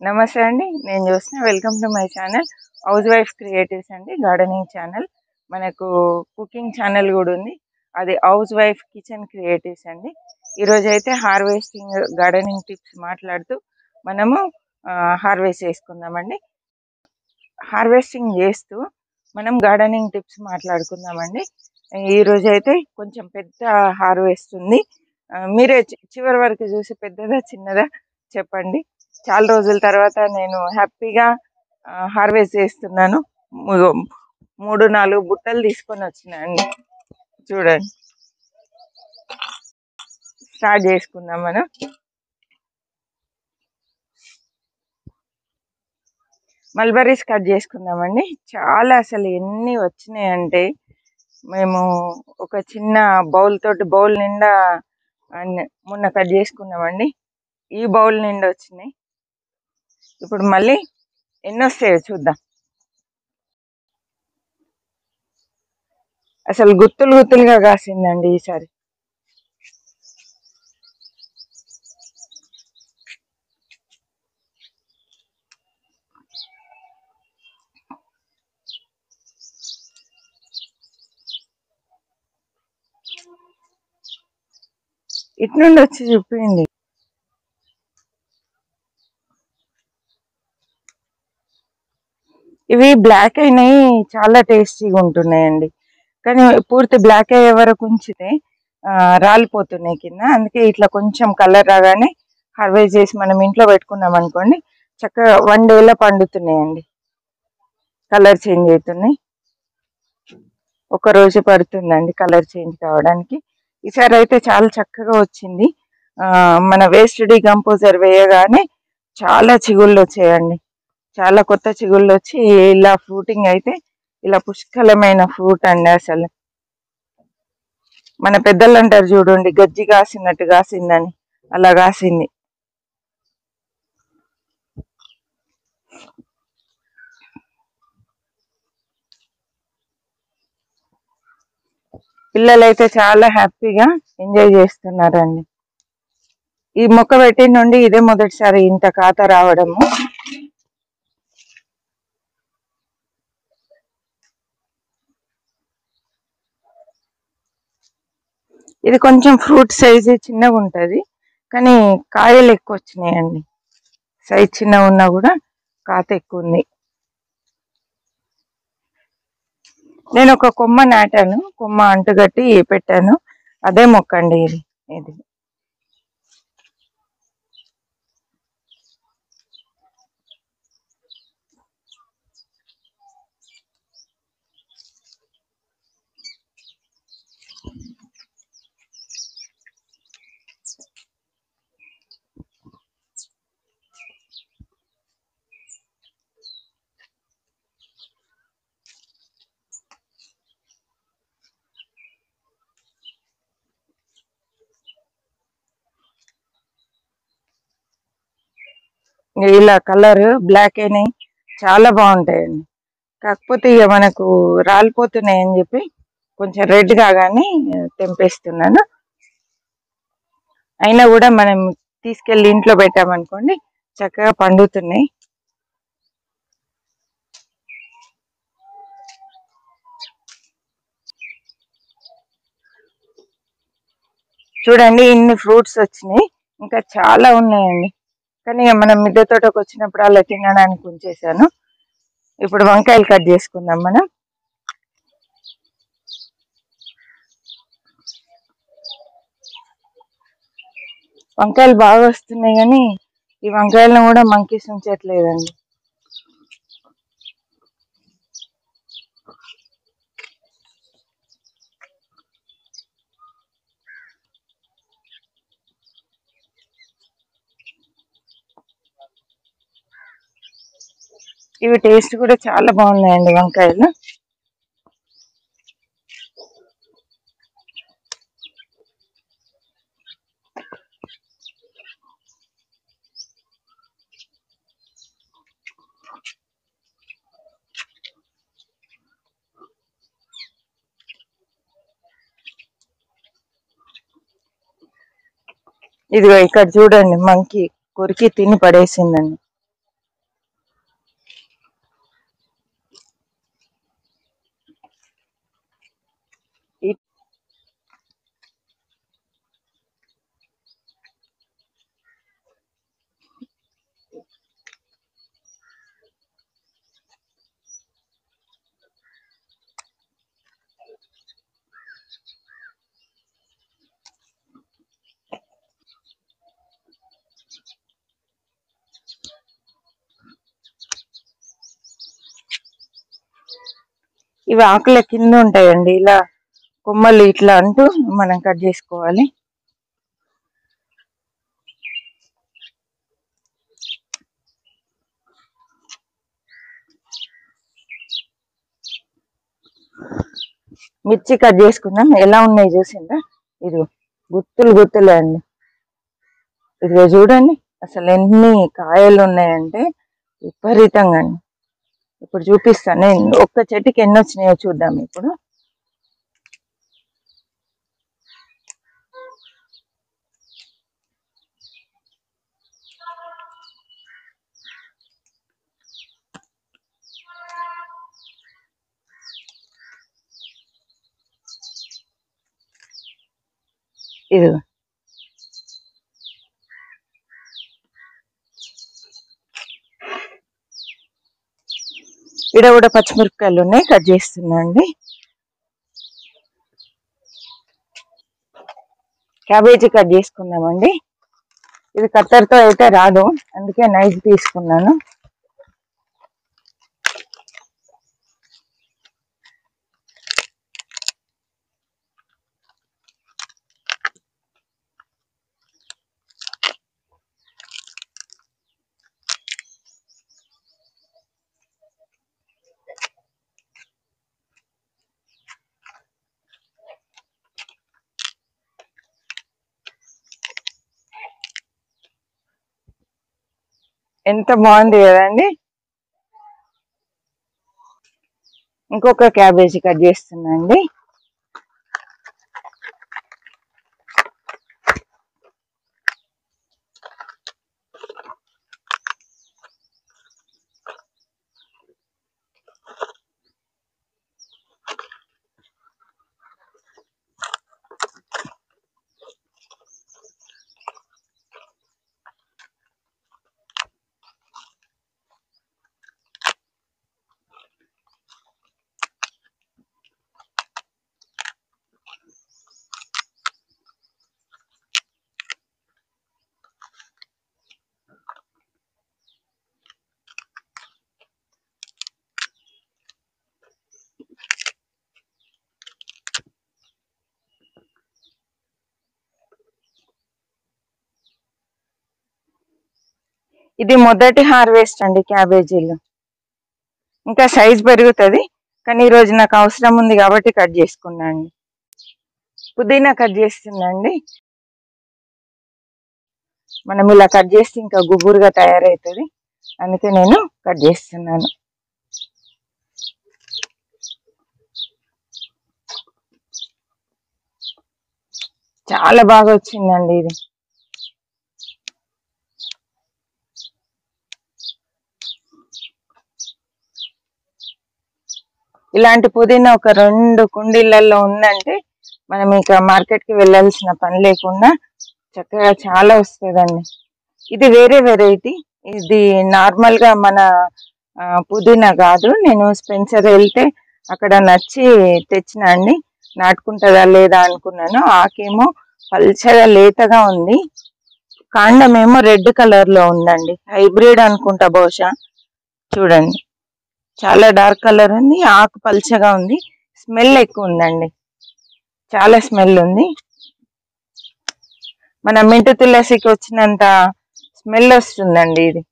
నమస్తే అండి నేను చూసిన welcome to my channel housewife creatives అండి గార్డెనింగ్ ఛానల్ మనకు కుకింగ్ ఛానల్ కూడా ఉంది అది హౌస్ వైఫ్ కిచెన్ క్రియేటివ్స్ అండి ఈరోజు అయితే హార్వెస్టింగ్ గార్డెనింగ్ టిప్స్ మాట్లాడుతూ మనము హార్వెస్ట్ చేసుకుందామండి హార్వెస్టింగ్ చేస్తూ మనం గార్డెనింగ్ టిప్స్ మాట్లాడుకుందామండి ఈ రోజు అయితే కొంచెం పెద్ద హార్వెస్ట్ ఉంది ఆ, మీరే చి- చివరి వరకు చూసి పెద్దదా చిన్నదా చెప్పండి చాలా రోజుల తర్వాత నేను హ్యాపీగా హార్వెస్ట్ చేస్తున్నాను ము- మూడు నాలుగు బుట్టలు తీసుకొని వచ్చినాయండి చూడండి స్టార్ట్ చేసుకుందాం మనం మల్బరీస్ కట్ చేసుకుందామండి చాలా అసలు ఎన్ని వచ్చినాయంటే మేము ఒక చిన్న బౌల్ తోటి బౌల్ నిండా అన్ని- మొన్న కట్ చేసుకున్నామండి ఈ బౌల్ నిండా వచ్చినాయి ఇప్పుడు మళ్ళీ ఎన్ని వస్తాయో చూద్దాం అసలు గుత్తులు గుత్తులుగా కాసిందండి ఈసారి ఇటు నుండి వచ్చి చూపించండి ఇవి బ్లాక్ అయినాయి చాలా టేస్టీగా ఉంటున్నాయండి కానీ పూర్తి బ్లాక్ అయ్యే వరకు ఉంచితే ఆ, రాలిపోతున్నాయి కింద అందుకే ఇట్లా కొంచెం కలర్ రాగానే హార్వెస్ట్ చేసి మనం ఇంట్లో పెట్టుకున్నాం అనుకోండి చక్కగా వన్ డేలో పండుతున్నాయండి కలర్ చేంజ్ అవుతున్నాయి ఒక రోజు పడుతుందండి కలర్ చేంజ్ కావడానికి ఈసారి అయితే చాలా చక్కగా వచ్చింది ఆ, మన వేస్ట్ డికంపోజర్ వేయగానే చాలా చిగుళ్ళు వచ్చాయండి చాలా కొత్త చిగుళ్ళు వచ్చి ఇలా ఫ్రూటింగ్ అయితే ఇలా పుష్కలమైన ఫ్రూట్ అండి అసలు మన పెద్దలు అంటారు చూడండి గజ్జి కాసినట్టు కాసిందని అలా కాసింది పిల్లలైతే చాలా హ్యాపీగా ఎంజాయ్ చేస్తున్నారండి ఈ మొక్క పెట్టి నుండి ఇదే మొదటిసారి ఇంత ఖాతా రావడము ఇది కొంచెం ఫ్రూట్ సైజ్ చిన్నగా ఉంటది కానీ కాయలు ఎక్కువ వచ్చినాయండి సైజ్ చిన్నగా ఉన్నా కూడా కాత ఎక్కువ ఉంది నేను ఒక కొమ్మ నాటాను కొమ్మ అంటుగట్టి పెట్టాను అదే మొక్క అండి ఇది ఇది ఇలా కలర్ బ్లాక్ అయినాయి చాలా బాగుంటాయండి కాకపోతే ఇక మనకు రాలిపోతున్నాయి అని చెప్పి కొంచెం రెడ్ కాగానే తెంపేస్తున్నాను అయినా కూడా మనం తీసుకెళ్లి ఇంట్లో పెట్టామనుకోండి చక్కగా పండుతున్నాయి చూడండి ఇన్ని ఫ్రూట్స్ వచ్చినాయి ఇంకా చాలా ఉన్నాయండి కానీ ఇక మనం మిద్దె తోటకు వచ్చినప్పుడు అలా తినడానికి ఉంచేసాను ఇప్పుడు వంకాయలు కట్ చేసుకుందాం మనం వంకాయలు బాగా వస్తున్నాయి కానీ ఈ వంకాయలను కూడా మంకీస్ ఉంచట్లేదండి ఇవి టేస్ట్ కూడా చాలా బాగున్నాయండి వంకాయలు ఇదిగో ఇక్కడ చూడండి మంకీ కొరికి తిని పడేసిందండి ఇవి ఆకుల కింద ఉంటాయండి ఇలా కొమ్మలు ఇట్లా అంటూ మనం కట్ చేసుకోవాలి మిర్చి కట్ చేసుకుందాం ఎలా ఉన్నాయి చూసిందా ఇది గుత్తులు గుత్తులే అండి ఇదిగో చూడండి అసలు ఎన్ని కాయలు ఉన్నాయంటే విపరీతంగా అండి ఇప్పుడు చూపిస్తాను నేను ఒక్క చెట్టుకి ఎన్ని వచ్చినాయో చూద్దాం ఇప్పుడు ఇది ఇక్కడ కూడా పచ్చిమిరపకాయలు ఉన్నాయి కట్ చేస్తున్నా అండి క్యాబేజీ కట్ చేసుకుందామండి ఇది కత్తెరతో అయితే రాదు అందుకే నైఫ్ తీసుకున్నాను ఎంత బాగుంది కదండి ఇంకొక క్యాబేజీ కట్ చేస్తున్నా అండి ఇది మొదటి హార్వెస్ట్ అండి క్యాబేజీలు ఇంకా సైజ్ పెరుగుతుంది కానీ ఈ రోజు నాకు అవసరం ఉంది కాబట్టి కట్ చేసుకున్నా అండి పుదీనా కట్ చేస్తుందండి మనం ఇలా కట్ చేస్తే ఇంకా గుబురుగా తయారవుతుంది అందుకే నేను కట్ చేస్తున్నాను చాలా బాగా వచ్చిందండి ఇది ఇలాంటి పుదీనా ఒక రెండు కుండీలలో ఉందంటే మనం ఇక మార్కెట్ కి వెళ్ళాల్సిన పని లేకుండా చక్కగా చాలా వస్తుందండి ఇది వేరే వెరైటీ ఇది నార్మల్ గా మన ఆ, పుదీనా కాదు నేను స్పెన్సర్ వెళ్తే అక్కడ నచ్చి తెచ్చిన అండి నాటుకుంటుందా లేదా అనుకున్నాను ఆకేమో పల్చగా లేతగా ఉంది కాండమేమో రెడ్ కలర్ లో ఉందండి హైబ్రిడ్ అనుకుంటా బహుశా చూడండి చాలా డార్క్ కలర్ ఉంది ఆకు పల్చగా ఉంది స్మెల్ ఎక్కువ ఉందండి చాలా స్మెల్ ఉంది మన మింటు తులసికి వచ్చినంత స్మెల్ వస్తుందండి ఇది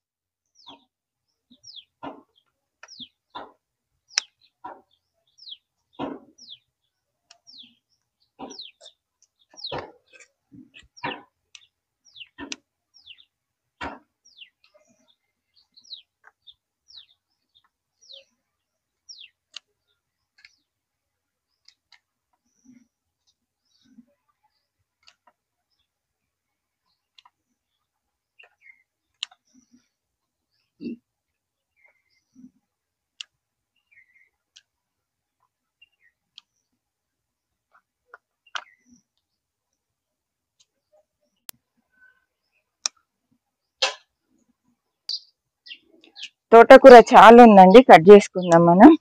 తోటకూర చాలా ఉందండి కట్ చేసుకుందాం మనం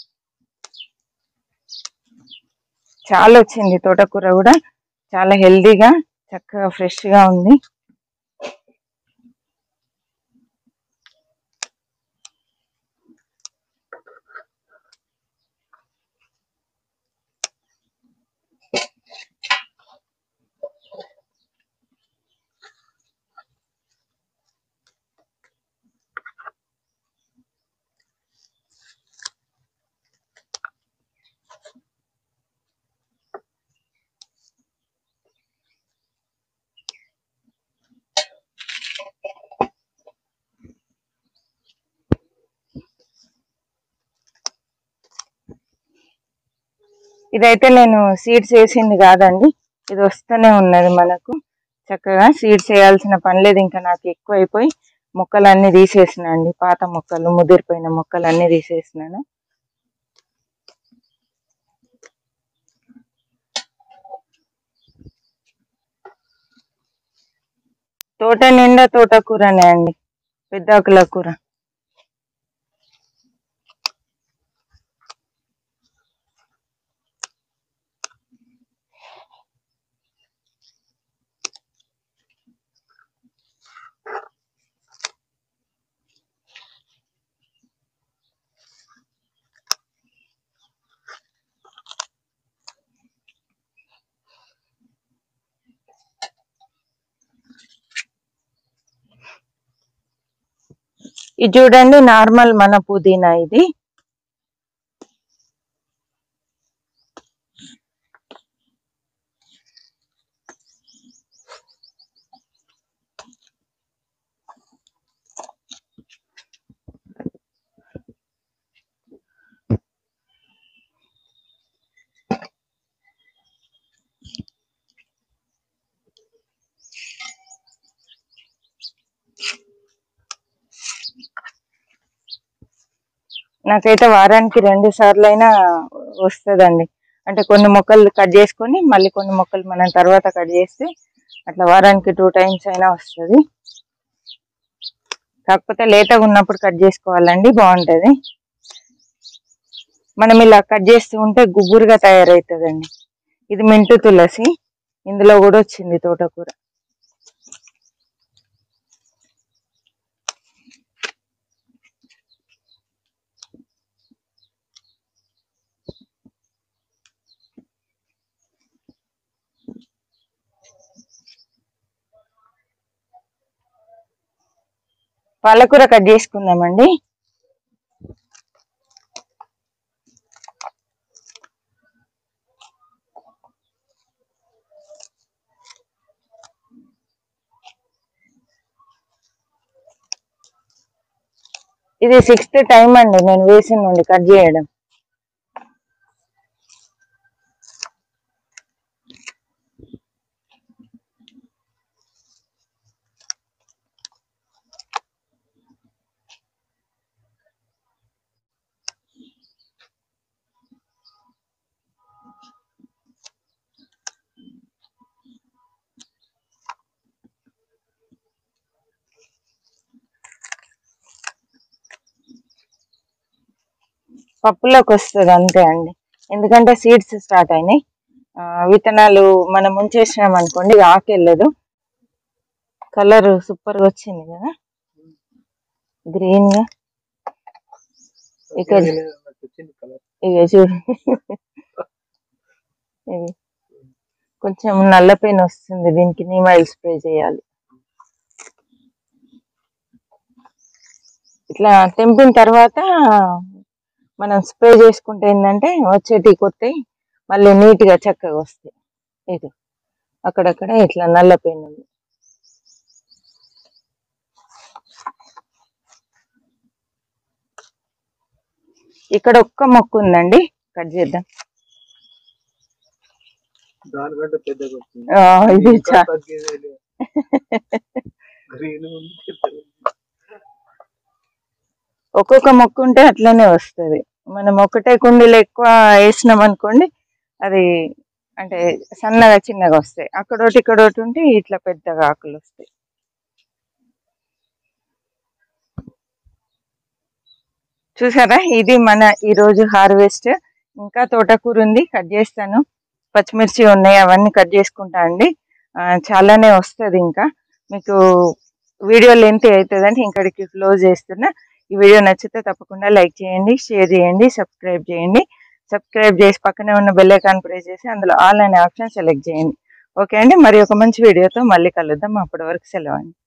చాలా వచ్చింది తోటకూర కూడా చాలా హెల్దీగా చక్కగా ఫ్రెష్ గా ఉంది ఇదైతే నేను సీడ్స్ వేసింది కాదండి ఇది వస్తూనే ఉన్నది మనకు చక్కగా సీడ్స్ వేయాల్సిన పని లేదు ఇంకా నాకు ఎక్కువైపోయి మొక్కలన్నీ తీసేసిన అండి పాత మొక్కలు ముదిరిపోయిన మొక్కలు అన్ని తీసేసినాను తోట నిండా తోటకూరనే అండి పెద్దాకుల కూర ఇది చూడండి నార్మల్ మన పుదీనా ఇది నాకైతే వారానికి రెండు సార్లు అయినా వస్తుందండి అంటే కొన్ని మొక్కలు కట్ చేసుకొని మళ్ళీ కొన్ని మొక్కలు మనం తర్వాత కట్ చేస్తే అట్లా వారానికి టూ టైమ్స్ అయినా వస్తుంది కాకపోతే లేతగా ఉన్నప్పుడు కట్ చేసుకోవాలండి బాగుంటది మనం ఇలా కట్ చేస్తూ ఉంటే గుగ్గురుగా తయారవుతుందండి ఇది మింటు తులసి ఇందులో కూడా వచ్చింది తోటకూర పాలకూర కట్ చేసుకుందామండి ఇది సిక్స్త్ టైం అండి నేను వేసిన నుండి కట్ చేయడం పప్పులోకి వస్తుంది అంతే అండి ఎందుకంటే సీడ్స్ స్టార్ట్ అయినాయి ఆ, విత్తనాలు మనం ఉంచేసినాం అనుకోండి ఇది ఆకెళ్ళదు కలర్ సూపర్ గా వచ్చింది కదా గ్రీన్ గా ఇక వచ్చింది కలర్ ఇక చూడు ఇది కొంచెం నల్ల పెయిన్ వస్తుంది దీనికి నీమ్ ఆయిల్ స్ప్రే చేయాలి ఇట్లా తెంపిన తర్వాత మనం స్ప్రే చేసుకుంటే ఏంటంటే వచ్చేటి కొత్తవి మళ్ళీ నీట్ గా చక్కగా వస్తాయి ఇది అక్కడక్కడ ఇట్లా నల్ల పెయిన్ ఉంది ఇక్కడ ఒక్క మొక్క ఉందండి కట్ చేద్దాం దానికంటే పెద్దగా వచ్చింది ఆ, ఇది ఇంకా చా తగ్గేదేలే. గ్రీన్ ఉంది పెద్దగా ఉంది. ఒక్కొక్క మొక్క ఉంటే అట్లనే వస్తది మనం ఒకటే కుండీలో ఎక్కువ వేసినాం అనుకోండి అది అంటే సన్నగా చిన్నగా వస్తాయి అక్కడోటి ఇక్కడోటి ఉంటే ఇట్లా పెద్దగా ఆకులు వస్తాయి చూసారా ఇది మన ఈ రోజు హార్వెస్ట్ ఇంకా తోటకూర ఉంది కట్ చేస్తాను పచ్చిమిర్చి ఉన్నాయి అవన్నీ కట్ చేసుకుంటా అండి ఆ, చాలానే వస్తుంది ఇంకా మీకు వీడియో లెంత్ అవుతుందని ఇక్కడికి క్లోజ్ చేస్తున్నా ఈ వీడియో నచ్చితే తప్పకుండా లైక్ చేయండి షేర్ చేయండి సబ్స్క్రైబ్ చేయండి సబ్స్క్రైబ్ చేసి పక్కనే ఉన్న బెల్ ఐకాన్ ప్రెస్ చేసి అందులో ఆల్ అనే ఆప్షన్ సెలెక్ట్ చేయండి ఓకే అండి మరి ఒక మంచి వీడియోతో మళ్ళీ కలుద్దాం అప్పటి వరకు సెలవు అండి